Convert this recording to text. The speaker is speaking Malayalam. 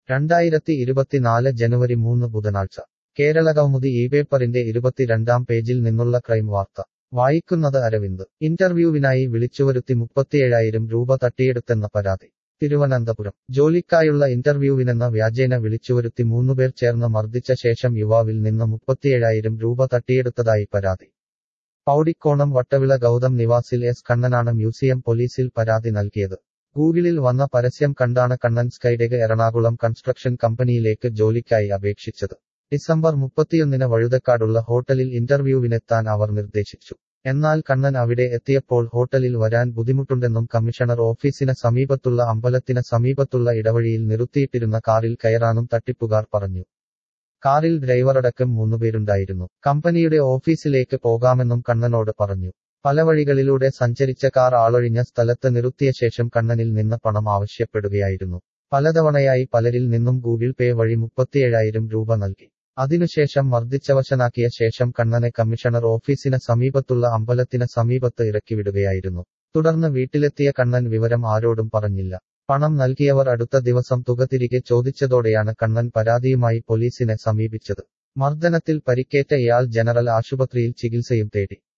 രണ്ടായിരത്തി ഇരുപത്തിനാല് ജനുവരി മൂന്ന് ബുധനാഴ്ച കേരളകൗമുദി ഈ പേപ്പറിന്റെ ഇരുപത്തിരണ്ടാം പേജിൽ നിന്നുള്ള ക്രൈം വാർത്ത വായിക്കുന്നത് അരവിന്ദ് ഇന്റർവ്യൂവിനായി വിളിച്ചുവരുത്തി മുപ്പത്തിയേഴായിരം രൂപ തട്ടിയെടുത്തെന്ന പരാതി തിരുവനന്തപുരം ജോലിക്കായുള്ള ഇന്റർവ്യൂവിനെന്ന വ്യാജേന വിളിച്ചുവരുത്തി മൂന്നുപേർ ചേർന്ന് മർദ്ദിച്ച ശേഷം യുവാവിൽ നിന്ന് മുപ്പത്തിയേഴായിരം രൂപ തട്ടിയെടുത്തതായി പരാതി പൗടിക്കോണം വട്ടവിള ഗൗതം നിവാസിൽ എസ് കണ്ണനാണ് മ്യൂസിയം പോലീസിൽ പരാതി നൽകിയത് ഗൂഗിളിൽ വന്ന പരസ്യം കണ്ടാണ് കണ്ണൻ സ്കൈഡെഗ് എറണാകുളം കൺസ്ട്രക്ഷൻ കമ്പനിയിലേക്ക് ജോലിക്കായി അപേക്ഷിച്ചത് ഡിസംബർ മുപ്പത്തിയൊന്നിന് വഴുതക്കാടുള്ള ഹോട്ടലിൽ ഇന്റർവ്യൂവിനെത്താൻ അവർ നിർദ്ദേശിച്ചു എന്നാൽ കണ്ണൻ അവിടെ എത്തിയപ്പോൾ ഹോട്ടലിൽ വരാൻ ബുദ്ധിമുട്ടുണ്ടെന്നും കമ്മീഷണർ ഓഫീസിന് സമീപത്തുള്ള അമ്പലത്തിന് സമീപത്തുള്ള ഇടവഴിയിൽ നിർത്തിയിട്ടിരുന്ന കാറിൽ കയറാനും തട്ടിപ്പുകാർ പറഞ്ഞു കാറിൽ ഡ്രൈവറടക്കം മൂന്നുപേരുണ്ടായിരുന്നു കമ്പനിയുടെ ഓഫീസിലേക്ക് പോകാമെന്നും കണ്ണനോട് പറഞ്ഞു പല വഴികളിലൂടെ സഞ്ചരിച്ച കാർ ആളൊഴിഞ്ഞ സ്ഥലത്ത് നിർത്തിയ ശേഷം കണ്ണനിൽ നിന്ന് പണം ആവശ്യപ്പെടുകയായിരുന്നു പലതവണയായി പലരിൽ നിന്നും ഗൂഗിൾ പേ വഴി മുപ്പത്തിയേഴായിരം രൂപ നൽകി അതിനുശേഷം മർദ്ദിച്ചവശനാക്കിയ ശേഷം കണ്ണനെ കമ്മീഷണർ ഓഫീസിന് സമീപത്തുള്ള അമ്പലത്തിന് സമീപത്ത് ഇറക്കിവിടുകയായിരുന്നു തുടർന്ന് വീട്ടിലെത്തിയ കണ്ണൻ വിവരം ആരോടും പറഞ്ഞില്ല പണം നൽകിയവർ അടുത്ത ദിവസം തുക തിരികെ ചോദിച്ചതോടെയാണ് കണ്ണൻ പരാതിയുമായി പോലീസിനെ സമീപിച്ചത് മർദ്ദനത്തിൽ പരിക്കേറ്റ ഇയാൾ ജനറൽ ആശുപത്രിയിൽ ചികിത്സയും തേടി